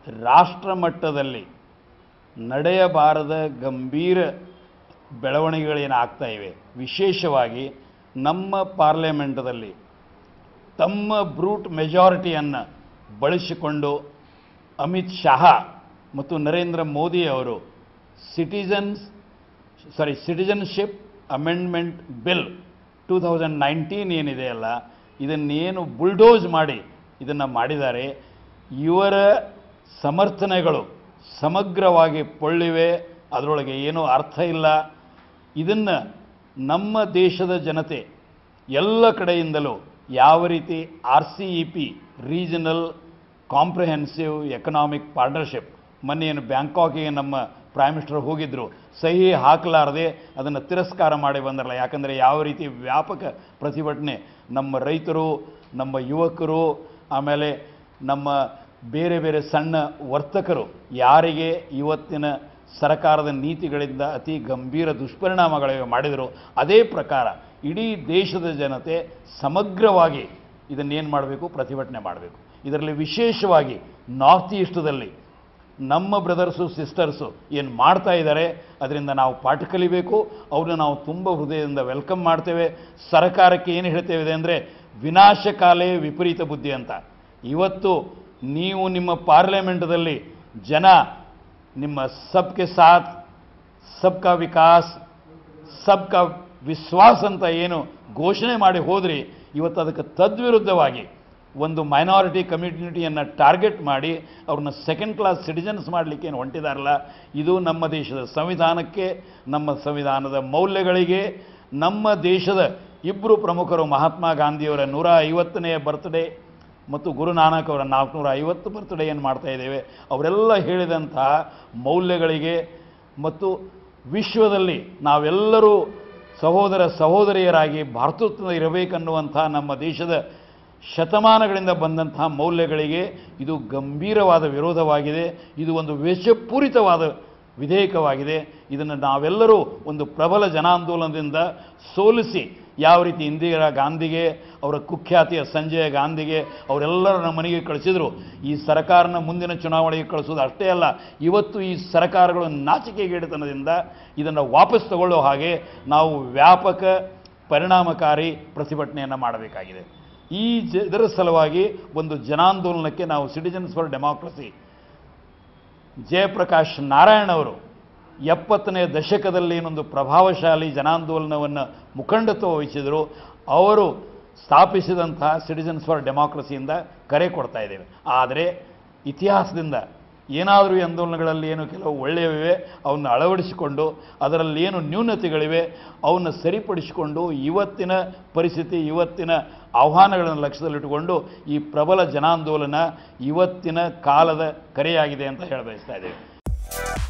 ರಾಷ್ಟ್ರ ಮಟ್ಟದಲ್ಲಿ ನಡೆಯಬಾರದ ಗಂಭೀರ ಬೆಳವಣಿಗೆಗಳೇನಾಗ್ತಾ ಇವೆ ವಿಶೇಷವಾಗಿ ನಮ್ಮ ಪಾರ್ಲಿಮೆಂಟದಲ್ಲಿ ತಮ್ಮ ಬ್ರೂಟ್ ಮೆಜಾರಿಟಿಯನ್ನು ಬಳಸಿಕೊಂಡು ಅಮಿತ್ ಶಹಾ ಮತ್ತು ನರೇಂದ್ರ ಮೋದಿ ಅವರು citizens sorry citizenship amendment bill two thousand nineteen ಏನಿದೆಯಲ್ಲ ಇದನ್ನೇನು ಬುಲ್ಡೋಸ್ ಮಾಡಿ ಇದನ್ನು ಮಾಡಿದ್ದಾರೆ ಇವರ ಸಮರ್ಥನೆಗಳು ಸಮಗ್ರವಾಗಿ ಪೊಳ್ಳಿವೆ ಅದರೊಳಗೆ ಏನೂ ಅರ್ಥ ಇಲ್ಲ ಇದನ್ನು ನಮ್ಮ ದೇಶದ ಜನತೆ ಎಲ್ಲ ಕಡೆಯಿಂದಲೂ ಯಾವ ರೀತಿ R C E P regional comprehensive economic partnership ಮೊನ್ನೆ ಏನು ಬ್ಯಾಂಕಾಕಿಗೆ ನಮ್ಮ ಪ್ರೈಮ್ ಮಿನಿಸ್ಟರ್ ಹೋಗಿದ್ದರು ಸಹಿ ಹಾಕಲಾರದೆ ಅದನ್ನು ತಿರಸ್ಕಾರ ಮಾಡಿ ಬಂದರಲ್ಲ ಯಾಕಂದರೆ ಯಾವ ರೀತಿ ವ್ಯಾಪಕ ಪ್ರತಿಭಟನೆ ನಮ್ಮ ರೈತರು ನಮ್ಮ ಯುವಕರು ಆಮೇಲೆ ನಮ್ಮ ಬೇರೆ ಬೇರೆ ಸಣ್ಣ ವರ್ತಕರು ಯಾರಿಗೆ ಇವತ್ತಿನ ಸರ್ಕಾರದ ನೀತಿಗಳಿಂದ ಅತಿ ಗಂಭೀರ ದುಷ್ಪರಿಣಾಮಗಳಿವೆ ಮಾಡಿದರು ಅದೇ ಪ್ರಕಾರ ಇಡೀ ದೇಶದ ಜನತೆ ಸಮಗ್ರವಾಗಿ ಇದನ್ನೇನು ಮಾಡಬೇಕು ಪ್ರತಿಭಟನೆ ಮಾಡಬೇಕು ಇದರಲ್ಲಿ ವಿಶೇಷವಾಗಿ ನಾರ್ತ್ ಈಸ್ಟ್ದಲ್ಲಿ ನಮ್ಮ ಬ್ರದರ್ಸು ಸಿಸ್ಟರ್ಸು ಏನು ಮಾಡ್ತಾ ಇದ್ದಾರೆ ಅದರಿಂದ ನಾವು ಪಾಠ ಕಲಿಬೇಕು ಅವ್ರನ್ನ ನಾವು ತುಂಬ ಹೃದಯದಿಂದ ವೆಲ್ಕಮ್ ಮಾಡ್ತೇವೆ ಸರ್ಕಾರಕ್ಕೆ ಏನು ಹೇಳ್ತೇವೆ ಅಂದರೆ ವಿನಾಶಕಾಲೇ ವಿಪರೀತ ಬುದ್ಧಿ ಅಂತ ಇವತ್ತು ನೀವು ನಿಮ್ಮ ಪಾರ್ಲಿಮೆಂಟದಲ್ಲಿ ಜನ ನಿಮ್ಮ ಸಬ್ಕೆ ಸಾಥ್ ಸಬ್ಕಾ ವಿಕಾಸ್ ಸಬ್ಕಾ ವಿಶ್ವಾಸ್ ಅಂತ ಏನು ಘೋಷಣೆ ಮಾಡಿ ಹೋದ್ರಿ ಇವತ್ತು ಅದಕ್ಕೆ ತದ್ವಿರುದ್ಧವಾಗಿ ಒಂದು ಮೈನಾರಿಟಿ ಕಮ್ಯುನಿಟಿಯನ್ನು ಟಾರ್ಗೆಟ್ ಮಾಡಿ ಅವ್ರನ್ನ ಸೆಕೆಂಡ್ ಕ್ಲಾಸ್ ಸಿಟಿಜನ್ಸ್ ಮಾಡಲಿಕ್ಕೆ ಏನು ಹೊಂಟಿದಾರಲ್ಲ ಇದು ನಮ್ಮ ದೇಶದ ಸಂವಿಧಾನಕ್ಕೆ ನಮ್ಮ ಸಂವಿಧಾನದ ಮೌಲ್ಯಗಳಿಗೆ ನಮ್ಮ ದೇಶದ ಇಬ್ಬರು ಪ್ರಮುಖರು ಮಹಾತ್ಮ ಗಾಂಧಿಯವರ ನೂರ ಐವತ್ತನೆಯ ಬರ್ತ್ಡೇ ಮತ್ತು ಗುರುನಾನಕ್ ಅವರ ನಾಲ್ಕುನೂರ ಐವತ್ತು ಬರ್ತ್ಡೇಯನ್ನು ಮಾಡ್ತಾ ಇದ್ದೇವೆ ಅವರೆಲ್ಲ ಹೇಳಿದಂತಹ ಮೌಲ್ಯಗಳಿಗೆ ಮತ್ತು ವಿಶ್ವದಲ್ಲಿ ನಾವೆಲ್ಲರೂ ಸಹೋದರ ಸಹೋದರಿಯರಾಗಿ ಭಾರತದ ಇರಬೇಕನ್ನುವಂಥ ನಮ್ಮ ದೇಶದ ಶತಮಾನಗಳಿಂದ ಬಂದಂತಹ ಮೌಲ್ಯಗಳಿಗೆ ಇದು ಗಂಭೀರವಾದ ವಿರೋಧವಾಗಿದೆ ಇದು ಒಂದು ವಿಷಪೂರಿತವಾದ ವಿಧೇಯಕವಾಗಿದೆ ಇದನ್ನು ನಾವೆಲ್ಲರೂ ಒಂದು ಪ್ರಬಲ ಜನಾಂದೋಲನದಿಂದ ಸೋಲಿಸಿ ಯಾವ ರೀತಿ ಇಂದಿರಾ ಗಾಂಧಿಗೆ ಅವರ ಕುಖ್ಯಾತಿಯ ಸಂಜಯ ಗಾಂಧಿಗೆ ಅವರೆಲ್ಲರನ್ನ ಮನೆಗೆ ಕಳಿಸಿದರು ಈ ಸರ್ಕಾರನ ಮುಂದಿನ ಚುನಾವಣೆಗೆ ಕಳಿಸೋದು ಅಷ್ಟೇ ಅಲ್ಲ ಇವತ್ತು ಈ ಸರ್ಕಾರಗಳು ನಾಚಿಕೆಗೇಡಿತನದಿಂದ ಇದನ್ನು ವಾಪಸ್ ತಗೊಳ್ಳೋ ಹಾಗೆ ನಾವು ವ್ಯಾಪಕ ಪರಿಣಾಮಕಾರಿ ಪ್ರತಿಭಟನೆಯನ್ನು ಮಾಡಬೇಕಾಗಿದೆ ಈ ಜ ಇದರ ಸಲುವಾಗಿ ಒಂದು ಜನಾಂದೋಲನಕ್ಕೆ ನಾವು citizens for democracy Jayaprakash Narayan ಅವರು ಎಪ್ಪತ್ತನೇ ದಶಕದಲ್ಲಿ ಏನೊಂದು ಪ್ರಭಾವಶಾಲಿ ಜನಾಂದೋಲನವನ್ನು ಮುಖಂಡತ್ವ ವಹಿಸಿದರು ಅವರು ಸ್ಥಾಪಿಸಿದಂತಹ ಸಿಟಿಜನ್ಸ್ ಫಾರ್ ಡೆಮಾಕ್ರಸಿಯಿಂದ ಕರೆ ಕೊಡ್ತಾ ಇದ್ದೇವೆ ಆದರೆ ಇತಿಹಾಸದಿಂದ ಏನಾದರೂ ಈ ಆಂದೋಲನಗಳಲ್ಲಿ ಏನು ಕೆಲವು ಒಳ್ಳೆಯವಿವೆ ಅವನ್ನು ಅಳವಡಿಸಿಕೊಂಡು ಅದರಲ್ಲಿ ಏನು ನ್ಯೂನತೆಗಳಿವೆ ಅವನ್ನು ಸರಿಪಡಿಸಿಕೊಂಡು ಇವತ್ತಿನ ಪರಿಸ್ಥಿತಿ ಇವತ್ತಿನ ಆಹ್ವಾನಗಳನ್ನು ಲಕ್ಷ್ಯದಲ್ಲಿಟ್ಟುಕೊಂಡು ಈ ಪ್ರಬಲ ಜನಾಂದೋಲನ ಇವತ್ತಿನ ಕಾಲದ ಕರೆಯಾಗಿದೆ ಅಂತ ಹೇಳ ಬಯಸ್ತಾ ಇದ್ದೇವೆ